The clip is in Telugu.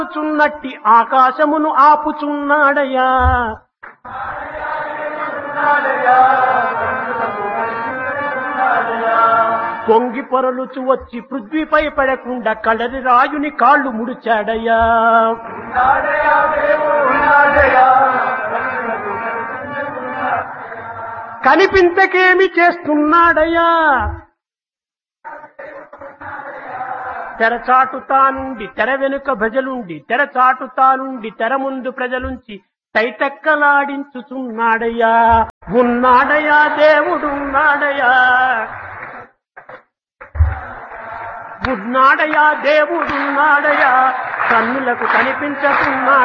చున్నట్టి ఆకాశమును ఆపుచున్నాడయ్యా పొంగి పొరలుచు వచ్చి పృథ్వీపై పడకుండా కడరి రాయుని కాళ్ళు ముడిచాడయ్యా కనిపించకేమి చేస్తున్నాడయ్యా తెరచాటు తానుండి తెర వెనుక భజలుండి తెరచాటు తానుండి తెర ముందు ప్రజలుంచి తైతెక్కలాడించుచున్నాడయ్యా ఉన్నాడయ్యా దేవుడున్నాడయ్యా ఉన్నాడయ్యా దేవుడున్నాడయ్యా కన్నులకు కనిపించకున్నాడు